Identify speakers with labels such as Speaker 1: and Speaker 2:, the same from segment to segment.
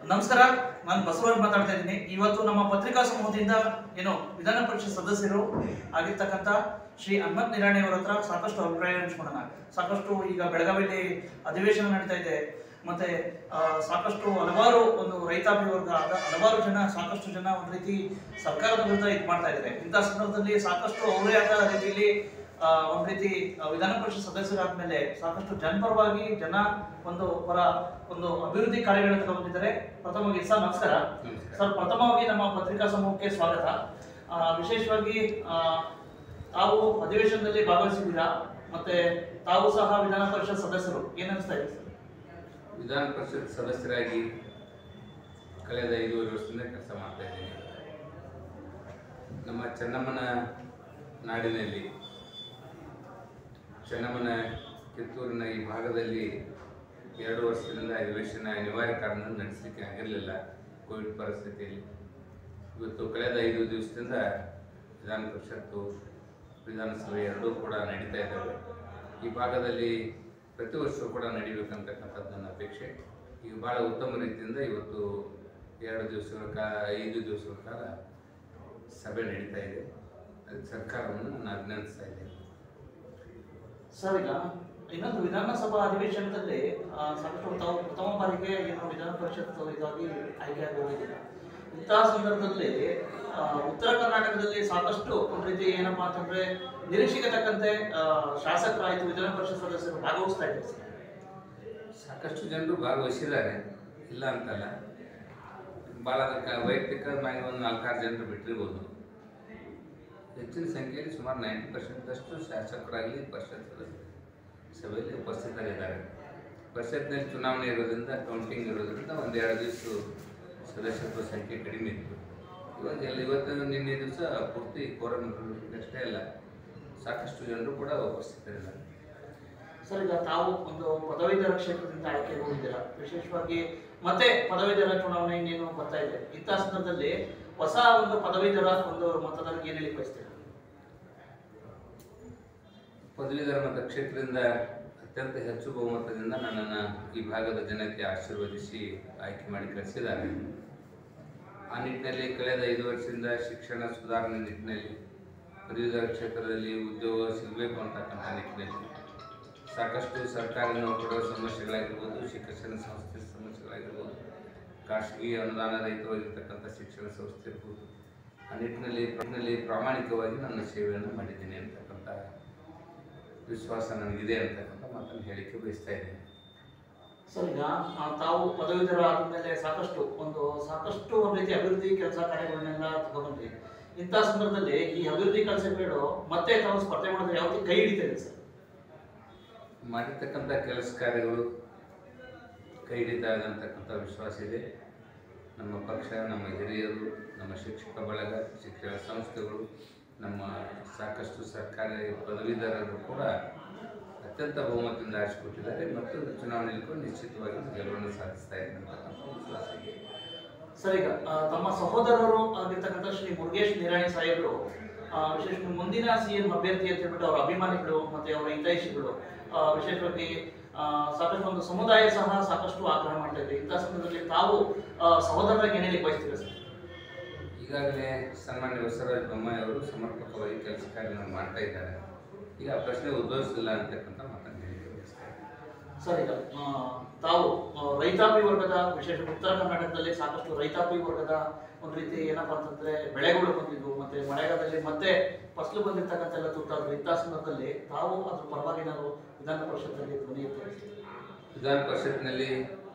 Speaker 1: ನಮಸ್ಕಾರ ನಾನು ಬಸವರಾಜ್ ಮಾತಾಡ್ತಾ ಇದ್ದೀನಿ ಇವತ್ತು ನಮ್ಮ ಪತ್ರಿಕಾ ಸಮೂಹದಿಂದ ಏನು ವಿಧಾನ ಪರಿಷತ್ ಸದಸ್ಯರು ಆಗಿರ್ತಕ್ಕಂಥ ಶ್ರೀ ಹನುಮಂತ್ ನಿರಾಣಿ ಅವರ ಹತ್ರ ಸಾಕಷ್ಟು ಅಭಿಪ್ರಾಯ ಹಂಚ್ಕೊಳ್ಳೋಣ ಸಾಕಷ್ಟು ಈಗ ಬೆಳಗಾವಿಯಲ್ಲಿ ಅಧಿವೇಶನ ನಡೀತಾ ಇದೆ ಮತ್ತೆ ಆ, ಸಾಕಷ್ಟು ಹಲವಾರು ಒಂದು ರೈತಾಪಿ ವರ್ಗ ಆದ ಹಲವಾರು ಜನ ಸಾಕಷ್ಟು ಜನ ಒಂದು ರೀತಿ ಸರ್ಕಾರದ ವಿರುದ್ಧ ಇದು ಮಾಡ್ತಾ ಇದ್ದಾರೆ ಇಂಥ ಸಂದರ್ಭದಲ್ಲಿ ಸಾಕಷ್ಟು ಅವರೇ ಆದ ರೀತಿಯಲ್ಲಿ ಆ, ಒಂದ್ ರೀತಿ ಆ, ವಿಧಾನ ಪರಿಷತ್ ಸದಸ್ಯರಾದ್ಮೇಲೆ ಸಾಕಷ್ಟು ಜನಪರವಾಗಿ ಜನ ಒಂದು ಪರ ಒಂದು ಅಭಿವೃದ್ಧಿ ಕಾರ್ಯಗಳನ್ನು ತಗೊಂಡಿದ್ದಾರೆ ಪ್ರಥಮವಾಗಿ ಸರ್ ನಮಸ್ಕಾರ ಸರ್ ಪ್ರಥಮವಾಗಿ ನಮ್ಮ ಪತ್ರಿಕಾ ಸಮೂಹಕ್ಕೆ ಸ್ವಾಗತ ಆ, ವಿಶೇಷವಾಗಿ ಆ, ತಾವು ಅಧಿವೇಶನದಲ್ಲಿ ಭಾಗವಹಿಸಿದ್ದೀರಾ ಮತ್ತೆ ತಾವು ಸಹ ವಿಧಾನ ಪರಿಷತ್ ಸದಸ್ಯರು ಏನ್ ಅನಿಸ್ತಾ ಇದೆ ಸರ್
Speaker 2: ವಿಧಾನ ಪರಿಷತ್ ಸದಸ್ಯರಾಗಿ ಕಳೆದ ಐದೂವರೆ ವರ್ಷದಿಂದ ಕೆಲಸ ಮಾಡ್ತಾ ಇದ್ದೀನಿ ನಮ್ಮ ಚೆನ್ನಮ್ಮನ ನಾಡಿನಲ್ಲಿ ಚೆನ್ನಮ್ಮನ ಕಿತ್ತೂರಿನ ಈ ಭಾಗದಲ್ಲಿ ಎರಡು ವರ್ಷದಿಂದ ಅಧಿವೇಶನ ಅನಿವಾರ್ಯ ಕಾರಣ ನಡೆಸಲಿಕ್ಕೆ ಆಗಿರಲಿಲ್ಲ ಕೋವಿಡ್ ಪರಿಸ್ಥಿತಿಯಲ್ಲಿ ಇವತ್ತು ಕಳೆದ ಐದು ದಿವಸದಿಂದ ವಿಧಾನ ಪರಿಷತ್ತು ವಿಧಾನಸಭೆ ಎರಡೂ ಕೂಡ ನಡೀತಾ ಇದ್ದಾವೆ ಈ ಭಾಗದಲ್ಲಿ ಪ್ರತಿ ವರ್ಷವೂ ಕೂಡ ನಡಿಬೇಕಂತಕ್ಕಂಥದ್ದು ನನ್ನ ಅಪೇಕ್ಷೆ ಈಗ ಭಾಳ ಉತ್ತಮ ರೀತಿಯಿಂದ ಇವತ್ತು ಎರಡು ದಿವಸಗಳ ಕಾಲ ಐದು ದಿವಸಗಳ ಕಾಲ ಸಭೆ ನಡೀತಾ ಇದೆ ಅದಕ್ಕೆ ಸರ್ಕಾರವನ್ನು ನಾನು ಅಭಿನಂದಿಸ್ತಾ ಇದ್ದೇನೆ
Speaker 1: ಸರ್ ಈಗ ಇನ್ನೊಂದು ವಿಧಾನಸಭಾ ಅಧಿವೇಶನದಲ್ಲಿ ಆ, ಸಾಕಷ್ಟು ತಾವು ಪ್ರಥಮ ಬಾರಿಗೆ ಏನು ವಿಧಾನ ಪರಿಷತ್ ಇದಾಗಿ ಆಯ್ಕೆಯಾಗಿ ಹೋಗಿದ್ದೀರಾ ಇಂತಹ ಸಂದರ್ಭದಲ್ಲಿ ಆ, ಉತ್ತರ ಕರ್ನಾಟಕದಲ್ಲಿ ಸಾಕಷ್ಟು ಒಂದು ರೀತಿ ಏನಪ್ಪಾ ಅಂತಂದ್ರೆ ನಿರೀಕ್ಷೆಗೆ ತಕ್ಕಂತೆ ಆ, ಶಾಸಕರಾಯ್ತು ವಿಧಾನ ಪರಿಷತ್ ಸದಸ್ಯರು ಭಾಗವಹಿಸ್ತಾ ಇದ್ದಾರೆ ಸರ್.
Speaker 2: ಸಾಕಷ್ಟು ಜನರು ಭಾಗವಹಿಸಿದ್ದಾರೆ ಇಲ್ಲ ಅಂತಲ್ಲ ಭಾಳ ಅದಕ್ಕೆ ವೈಯಕ್ತಿಕವಾಗಿ ಒಂದು ನಾಲ್ಕಾರು ಜನರು ಬಿಟ್ಟಿರ್ಬೋದು ಹೆಚ್ಚಿನ ಸಂಖ್ಯೆಯಲ್ಲಿ ಸುಮಾರು ನೈಂಟಿ ಪರ್ಸೆಂಟಷ್ಟು ಶಾಸಕರಾಗಲಿ ಪರಿಷತ್ ಸದಸ್ಯರು ಸಭೆಯಲ್ಲಿ ಉಪಸ್ಥಿತರಿದ್ದಾರೆ ಪರಿಷತ್ನಲ್ಲಿ ಚುನಾವಣೆ ಇರೋದ್ರಿಂದ ಕೌಂಟಿಂಗ್ ಇರೋದ್ರಿಂದ ಒಂದು ಎರಡು ದಿವಸ ಸದಸ್ಯತ್ವ ಸಂಖ್ಯೆ ಕಡಿಮೆ ಇತ್ತು ಇವಾಗ ಎಲ್ಲ ಇವತ್ತು ನಿನ್ನೆ ದಿವಸ ಪೂರ್ತಿ ಕೋರಂ ಅಷ್ಟೇ ಅಲ್ಲ ಸಾಕಷ್ಟು ಜನರು ಕೂಡ ಉಪಸ್ಥಿತರಿದ್ದಾರೆ
Speaker 1: ಸರ್ ಈಗ ತಾವು ಒಂದು ಪದವೀಧರ ಕ್ಷೇತ್ರದಿಂದ ಆಯ್ಕೆಗೆ ಹೋಗಿದ್ದೀರಾ ವಿಶೇಷವಾಗಿ ಮತ್ತೆ ಪದವೀಧರ ಚುನಾವಣೆ ಇನ್ನೇನು ಬರ್ತಾ ಇದೆ ಇಂತಹ ಸಂದರ್ಭದಲ್ಲಿ ಹೊಸ ಒಂದು ಪದವೀಧರ ಒಂದು ಮತದಾರರಿಗೆ ಏನ್ ಹೇಳಿ ಬಯಸ್ತೀರಾ
Speaker 2: ಪದವೀಧರ ಮತ ಕ್ಷೇತ್ರದಿಂದ ಅತ್ಯಂತ ಹೆಚ್ಚು ಬಹುಮತದಿಂದ ನನ್ನನ್ನು ಈ ಭಾಗದ ಜನತೆ ಆಶೀರ್ವದಿಸಿ ಆಯ್ಕೆ ಮಾಡಿ ಕಳಿಸಿದ್ದಾರೆ ಆ ನಿಟ್ಟಿನಲ್ಲಿ ಕಳೆದ ಐದು ವರ್ಷದಿಂದ ಶಿಕ್ಷಣ ಸುಧಾರಣೆ ನಿಟ್ಟಿನಲ್ಲಿ ಪದವೀಧರ ಕ್ಷೇತ್ರದಲ್ಲಿ ಉದ್ಯೋಗ ಸಿಗಬೇಕು ಅಂತಕ್ಕಂಥ ನಿಟ್ಟಿನಲ್ಲಿ ಸಾಕಷ್ಟು ಸರ್ಕಾರಿ ನೌಕರರ ಸಮಸ್ಯೆಗಳಾಗಿರ್ಬೋದು ಶಿಕ್ಷಣ ಸಂಸ್ಥೆ ಸಮಸ್ಯೆಗಳಾಗಿರ್ಬೋದು ಖಾಸಗಿ ಅನುದಾನ ರಹಿತವಾಗಿರ್ತಕ್ಕಂಥ ಶಿಕ್ಷಣ ಸಂಸ್ಥೆ ಇರ್ಬೋದು ಆ ನಿಟ್ಟಿನಲ್ಲಿ ನಿಟ್ಟಿನಲ್ಲಿ ಪ್ರಾಮಾಣಿಕವಾಗಿ ನನ್ನ ಸೇವೆಯನ್ನು ಮಾಡಿದ್ದೀನಿ ಅಂತಕ್ಕಂಥ ವಿಶ್ವಾಸ ನನಗಿದೆ ಅಂತಕ್ಕಂಥ ಮಾತನ್ನು ಹೇಳಿಕೆ ಬಯಸ್ತಾ ಇದ್ದೇನೆ
Speaker 1: ಸರ್ ಈಗ ಆ, ತಾವು ಪದವೀಧರ ಆದ್ಮೇಲೆ ಸಾಕಷ್ಟು ಒಂದು ಸಾಕಷ್ಟು ಒಂದು ರೀತಿ ಅಭಿವೃದ್ಧಿ ಕೆಲಸ ಕಾರ್ಯಗಳನ್ನೆಲ್ಲ ತಗೊಂಡ್ರಿ ಇಂತಹ ಸಂದರ್ಭದಲ್ಲಿ ಈ ಅಭಿವೃದ್ಧಿ ಕೆಲಸಗಳು ಮತ್ತೆ ತಾವು ಸ್ಪರ್ಧೆ ಮಾಡಿದ್ರೆ ಯಾವ ರೀತಿ ಕೈ ಹಿಡಿತಾ ಇದೆ ಸರ್
Speaker 2: ಮಾಡಿರ್ತಕ್ಕಂಥ ಕೆಲಸ ಕಾರ್ಯಗಳು ಕೈ ಹಿಡಿತಾ ಇದೆ ಅಂತಕ್ಕಂಥ ವಿಶ್ವಾಸ ಇದೆ ನಮ್ಮ ಪಕ್ಷ ನಮ್ಮ ಹಿರಿಯರು ನಮ್ಮ ಶಿಕ್ಷಕ ಬಳಗ ಶಿಕ್ಷಣ ಸಂಸ್ಥೆಗಳು ನಮ್ಮ ಸಾಕಷ್ಟು ಸರ್ಕಾರಿ ಪದವೀಧರರು ಕೂಡ ಅತ್ಯಂತ ಬಹುಮತದಿಂದ ಆರಿಸಿಕೊಟ್ಟಿದ್ದಾರೆ ಮತ್ತು ಚುನಾವಣೆಯಲ್ಲಿ ಕೂಡ ನಿಶ್ಚಿತವಾಗಿ ಗೆಲುವನ್ನು ಸಾಧಿಸ್ತಾ ಇದೆ ಅಂತಕ್ಕಂಥ ವಿಶ್ವಾಸ ಇದೆ
Speaker 1: ಸರ್ ಈಗ ಆ, ತಮ್ಮ ಸಹೋದರರು ಆಗಿರ್ತಕ್ಕಂಥ ಶ್ರೀ ಮುರುಗೇಶ್ ನಿರಾಣಿ ಸಾಹೇಬರು ಆ, ವಿಶೇಷ ಮುಂದಿನ ಸಿಎಂ ಅಭ್ಯರ್ಥಿ ಅಂತ ಹೇಳ್ಬಿಟ್ಟು ಅವರ ಅಭಿಮಾನಿಗಳು ಮತ್ತೆ ಅವರ ಹಿತೈಷಿಗಳು ಆ, ವಿಶೇಷವಾಗಿ ಆ, ಸಾಕಷ್ಟು ಒಂದು ಸಮುದಾಯ ಸಹ ಸಾಕಷ್ಟು ಆಗ್ರಹ ಮಾಡ್ತಾ ಇದೆ ಇಂಥ ಸಂದರ್ಭದಲ್ಲಿ ತಾವು ಆ, ಸಹೋದರರಿಗೆ ಏನೇಳಿ ಬಯಸ್ತೀರಾ ಸರ್
Speaker 2: ಈಗಾಗಲೇ ಸನ್ಮಾನ್ಯ ಬಸವರಾಜ ಬೊಮ್ಮಾಯಿ ಅವರು ಸಮರ್ಪಕವಾಗಿ ಕೆಲಸ ಕಾರ್ಯಗಳನ್ನು ಮಾಡ್ತಾ ಇದ್ದಾರೆ ಈಗ ಆ ಪ್ರಶ್ನೆ ಉದ್ಭವಿಸಿಲ್ಲ ಅಂತಕ್ಕಂಥ ಮಾತನ್ನು ಹೇಳಿಕೆ ಬಯಸ್ತಾ ಇದ್ದೀನಿ.
Speaker 1: ಸರ್ ಈಗ ಆ, ತಾವು ಆ, ರೈತಾಪಿ ವರ್ಗದ ವಿಶೇಷ ಉತ್ತರ ಕರ್ನಾಟಕದಲ್ಲಿ ಸಾಕಷ್ಟು ರೈತಾಪಿ ವರ್ಗದ ಒಂದು ರೀತಿ ಏನಪ್ಪಾ ಅಂತಂದ್ರೆ ಬೆಳೆಗಳು ಬಂದಿದ್ವು ಮತ್ತೆ ಮಳೆಗಾಲದಲ್ಲಿ ಮತ್ತೆ ಫಸಲು ಬಂದಿರ್ತಕ್ಕಂಥ ಎಲ್ಲ ತುತ್ತಾದ್ರು ಇಂಥ ಸಂದರ್ಭದಲ್ಲಿ ತಾವು ಅದ್ರ ಪರವಾಗಿ ನಾವು ವಿಧಾನ ಪರಿಷತ್ನಲ್ಲಿ ಧ್ವನಿ ಎತ್ತುತ್ತೀವಿ.
Speaker 2: ವಿಧಾನ ಪರಿಷತ್ನಲ್ಲಿ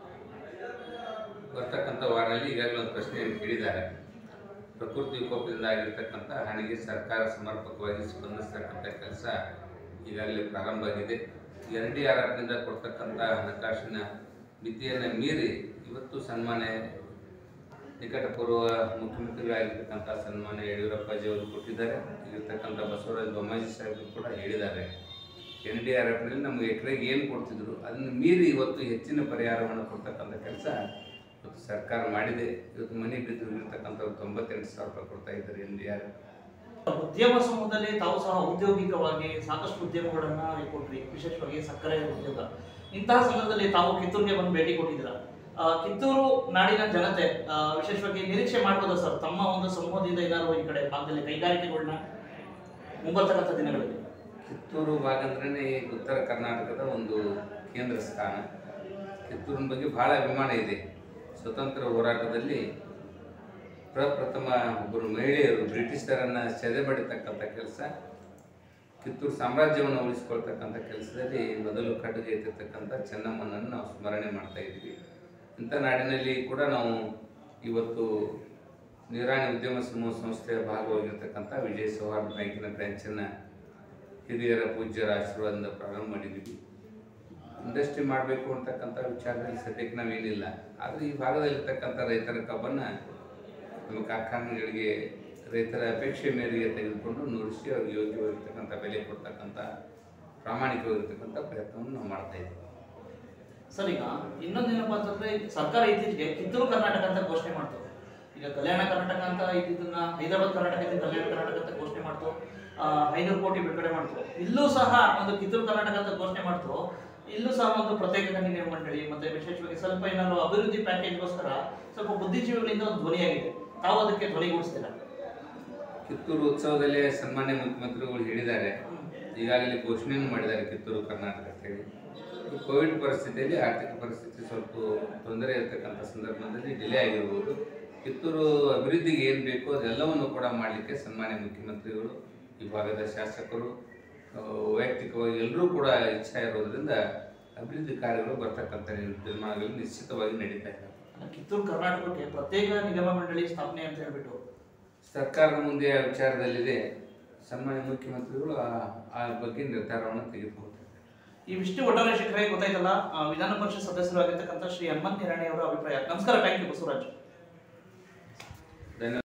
Speaker 2: ಬರ್ತಕ್ಕಂಥ ವಾರದಲ್ಲಿ ಈಗಾಗಲೇ ಒಂದು ಪ್ರಶ್ನೆಯನ್ನು ಕೇಳಿದ್ದಾರೆ ಪ್ರಕೃತಿ ವಿಕೋಪದಿಂದ ಆಗಿರ್ತಕ್ಕಂಥ ಹಾನಿಗೆ ಸರ್ಕಾರ ಸಮರ್ಪಕವಾಗಿ ಸ್ಪಂದಿಸ್ತಕ್ಕಂಥ ಕೆಲಸ ಈಗಾಗಲೇ ಪ್ರಾರಂಭ ಆಗಿದೆ ಎನ್ ಡಿ ಆರ್ ಎಫ್ನಿಂದ ಕೊಡ್ತಕ್ಕಂಥ ಹಣಕಾಸಿನ ಮಿತಿಯನ್ನು ಮೀರಿ ಇವತ್ತು ಸನ್ಮಾನ್ಯ ನಿಕಟಪೂರ್ವ ಮುಖ್ಯಮಂತ್ರಿಗಳಾಗಿರ್ತಕ್ಕಂಥ ಸನ್ಮಾನ್ಯ ಯಡಿಯೂರಪ್ಪಾಜಿ ಅವರು ಕೊಟ್ಟಿದ್ದಾರೆ ಇಲ್ಲಿರ್ತಕ್ಕಂಥ ಬಸವರಾಜ ಬೊಮ್ಮಾಯಿ ಸಾಹೇಬರು ಕೂಡ ಹೇಳಿದ್ದಾರೆ ಎನ್ ಡಿ ಆರ್ ಎಫ್ನಲ್ಲಿ ನಮಗೆ ಎಕರೆಗೆ ಏನು ಕೊಡ್ತಿದ್ರು ಅದನ್ನು ಮೀರಿ ಇವತ್ತು ಹೆಚ್ಚಿನ ಪರಿಹಾರವನ್ನು ಕೊಡ್ತಕ್ಕಂಥ ಕೆಲಸ ಇವತ್ತು ಸರ್ಕಾರ ಮಾಡಿದೆ ಇವತ್ತು ಮನೆ ಬಿದ್ದು ಹೋಗಿರ್ತಕ್ಕಂಥವ್ರು ತೊಂಬತ್ತೆಂಟು ಸಾವಿರ ರೂಪಾಯಿ ಕೊಡ್ತಾ ಇದ್ದಾರೆ ಎನ್ ಡಿ ಆರ್
Speaker 1: ಉದ್ಯಮ ಸಮೂಹದಲ್ಲಿ ತಾವು ಸಹ ಔದ್ಯೋಗಿಕವಾಗಿ ಸಾಕಷ್ಟು ಉದ್ಯಮಗಳನ್ನ ಕೊಟ್ರಿ ವಿಶೇಷವಾಗಿ ಸಕ್ಕರೆ ಉದ್ಯೋಗ ಇಂತಹ ಸಂದರ್ಭದಲ್ಲಿ ತಾವು ಕಿತ್ತೂರಿಗೆ ಬಂದು ಭೇಟಿ ಕೊಟ್ಟಿದ್ದೀರಾ ಆ, ಕಿತ್ತೂರು ನಾಡಿನ ಜನತೆ ಆ, ವಿಶೇಷವಾಗಿ ನಿರೀಕ್ಷೆ ಮಾಡ್ಬೋದಾ ಸರ್ ತಮ್ಮ ಒಂದು ಸಮೂಹದಿಂದ ಏನಾದ್ರು ಈ ಕಡೆ ಭಾಗದಲ್ಲಿ ಕೈಗಾರಿಕೆಗಳನ್ನ ಮುಂಬರ್ತಕ್ಕಂಥ ದಿನಗಳಲ್ಲಿ
Speaker 2: ಕಿತ್ತೂರು ಭಾಗ ಅಂದ್ರೆ ಉತ್ತರ ಕರ್ನಾಟಕದ ಒಂದು ಕೇಂದ್ರ ಸ್ಥಾನ ಕಿತ್ತೂರಿನ ಬಗ್ಗೆ ಬಹಳ ಅಭಿಮಾನ ಇದೆ ಸ್ವತಂತ್ರ ಹೋರಾಟದಲ್ಲಿ ಪ್ರಪ್ರಥಮ ಒಬ್ಬರು ಮಹಿಳೆಯರು ಬ್ರಿಟಿಷರನ್ನು ಸೆದೆ ಬಡಿತಕ್ಕಂಥ ಕೆಲಸ ಕಿತ್ತೂರು ಸಾಮ್ರಾಜ್ಯವನ್ನು ಉಳಿಸ್ಕೊಳ್ತಕ್ಕಂಥ ಕೆಲಸದಲ್ಲಿ ಮೊದಲು ಕಟ್ಟಿಗೆ ಎತ್ತಿರ್ತಕ್ಕಂಥ ಚೆನ್ನಮ್ಮನನ್ನು ನಾವು ಸ್ಮರಣೆ ಮಾಡ್ತಾ ಇದ್ದೀವಿ ಇಂಥ ನಾಡಿನಲ್ಲಿ ಕೂಡ ನಾವು ಇವತ್ತು ನಿರಾಣಿ ಉದ್ಯಮ ಸಮೂಹ ಸಂಸ್ಥೆಯ ಭಾಗವಾಗಿರ್ತಕ್ಕಂಥ ವಿಜಯ ಸೌಹಾರ್ದ ಬ್ಯಾಂಕಿನ ಬ್ರ್ಯಾಂಚನ್ನು ಹಿರಿಯರ ಪೂಜ್ಯರ ಆಶೀರ್ವಾದದಿಂದ ಪ್ರಾರಂಭ ಮಾಡಿದ್ದೀವಿ ಇಂಡಸ್ಟ್ರಿ ಮಾಡಬೇಕು ಅಂತಕ್ಕಂಥ ವಿಚಾರದಲ್ಲಿ ಸದ್ಯಕ್ಕೆ ನಾವೇನಿಲ್ಲ ಆದರೆ ಈ ಭಾಗದಲ್ಲಿರ್ತಕ್ಕಂಥ ರೈತರ ಕಬ್ಬನ್ನು ನಮ್ಮ ಕಾರ್ಖಾನೆಗಳಿಗೆ ರೈತರ ಅಪೇಕ್ಷೆ ಮೇರೆಗೆ ತೆಗೆದುಕೊಂಡು ನುಡಿಸಿ ಅವ್ರಿಗೆ ಯೋಗ್ಯವಾಗಿರ್ತಕ್ಕಂಥ ಬೆಲೆ ಕೊಡ್ತಕ್ಕಂಥ ಪ್ರಾಮಾಣಿಕವಾಗಿರ್ತಕ್ಕಂಥ ಪ್ರಯತ್ನವನ್ನು ನಾವು ಮಾಡ್ತಾ ಇದ್ದೀವಿ
Speaker 1: ಸರ್ ಈಗ ಇನ್ನೊಂದೇನಪ್ಪ ಅಂತಂದ್ರೆ ಸರ್ಕಾರ ಇತ್ತೀಚೆಗೆ ಕಿತ್ತೂರು ಕರ್ನಾಟಕ ಅಂತ ಘೋಷಣೆ ಮಾಡ್ತು ಈಗ ಕಲ್ಯಾಣ ಕರ್ನಾಟಕ ಅಂತ ಇದ್ದಿದ್ದನ್ನ ಹೈದರಾಬಾದ್ ಕರ್ನಾಟಕ ಇದ್ದಿದ್ದು ಕಲ್ಯಾಣ ಕರ್ನಾಟಕ ಅಂತ ಘೋಷಣೆ ಮಾಡ್ತು ಆ, ಐನೂರು ಕೋಟಿ ಬಿಡುಗಡೆ ಮಾಡ್ತು ಇಲ್ಲೂ ಸಹ ಒಂದು ಕಿತ್ತೂರು ಕರ್ನಾಟಕ ಅಂತ ಘೋಷಣೆ ಮಾಡ್ತು ಇಲ್ಲೂ ಸಹ ಒಂದು ಪ್ರತ್ಯೇಕ ಖನಿಜ ಮಂಡಳಿ ಮತ್ತೆ ವಿಶೇಷವಾಗಿ ಸ್ವಲ್ಪ ಏನಾದ್ರು ಅಭಿವೃದ್ಧಿ ಪ್ಯಾಕೇಜ್ಗೋಸ್ಕರ ಸ್ವಲ್ಪ ಬುದ್ಧಿಜೀವಿಗಳಿಂದ ಒಂದು ಧ್ವನಿಯಾಗಿದೆ ತಾವು ಅದಕ್ಕೆ ಧ್ವನಿಗೂಡಿಸ್ತೀರಾ
Speaker 2: ಕಿತ್ತೂರು ಉತ್ಸವದಲ್ಲೇ ಸನ್ಮಾನ್ಯ ಮುಖ್ಯಮಂತ್ರಿಗಳು ಹೇಳಿದ್ದಾರೆ ಈಗಾಗಲೇ ಘೋಷಣೆಯನ್ನು ಮಾಡಿದ್ದಾರೆ ಕಿತ್ತೂರು ಕರ್ನಾಟಕ ಅಂತೇಳಿ ಈ ಕೋವಿಡ್ ಪರಿಸ್ಥಿತಿಯಲ್ಲಿ ಆರ್ಥಿಕ ಪರಿಸ್ಥಿತಿ ಸ್ವಲ್ಪ ತೊಂದರೆ ಇರತಕ್ಕಂಥ ಸಂದರ್ಭದಲ್ಲಿ ಡಿಲೇ ಆಗಿರ್ಬೋದು ಕಿತ್ತೂರು ಅಭಿವೃದ್ಧಿಗೆ ಏನು ಬೇಕೋ ಅದೆಲ್ಲವನ್ನು ಕೂಡ ಮಾಡಲಿಕ್ಕೆ ಸನ್ಮಾನ್ಯ ಮುಖ್ಯಮಂತ್ರಿಗಳು ಈ ಭಾಗದ ಶಾಸಕರು ಆ, ವೈಯಕ್ತಿಕವಾಗಿ ಎಲ್ಲರೂ ಕೂಡ ಇಚ್ಛೆ ಇರೋದ್ರಿಂದ ಅಭಿವೃದ್ಧಿ ಕಾರ್ಯಗಳು ಬರ್ತಕ್ಕಂಥ ನಿರ್ಮಾಣಗಳು ನಿಶ್ಚಿತವಾಗಿ ನಡೀತಾ ಇದ್ದಾವೆ
Speaker 1: ಕಿತ್ತೂರು ಕರ್ನಾಟಕಕ್ಕೆ ಪ್ರತ್ಯೇಕ ನಿಗಮ ಮಂಡಳಿ ಸ್ಥಾಪನೆ ಅಂತ ಹೇಳ್ಬಿಟ್ಟು
Speaker 2: ಸರ್ಕಾರದ ಮುಂದೆ ಆ ವಿಚಾರದಲ್ಲಿದೆ ಸನ್ಮಾನ್ಯ ಮುಖ್ಯಮಂತ್ರಿಗಳು ಆ- ಆ ಬಗ್ಗೆ ನಿರ್ಧಾರವನ್ನು ತೆಗೆದುಕೊಳ್ತಾರೆ
Speaker 1: ಇವಿಷ್ಟು ಒಟ್ಟಾರೆ ಶಿಖರೇ ಗೊತ್ತಾಯ್ತಲ್ಲ ಆ, ವಿಧಾನ ಪರಿಷತ್ ಸದಸ್ಯರಾಗಿರ್ತಕ್ಕಂಥ ಶ್ರೀ ಹನುಮಂತ್ ನಿರಾಣಿ ಅವರ ಅಭಿಪ್ರಾಯ ನಮಸ್ಕಾರ ಥ್ಯಾಂಕ್ ಯು ಬಸವರಾಜ್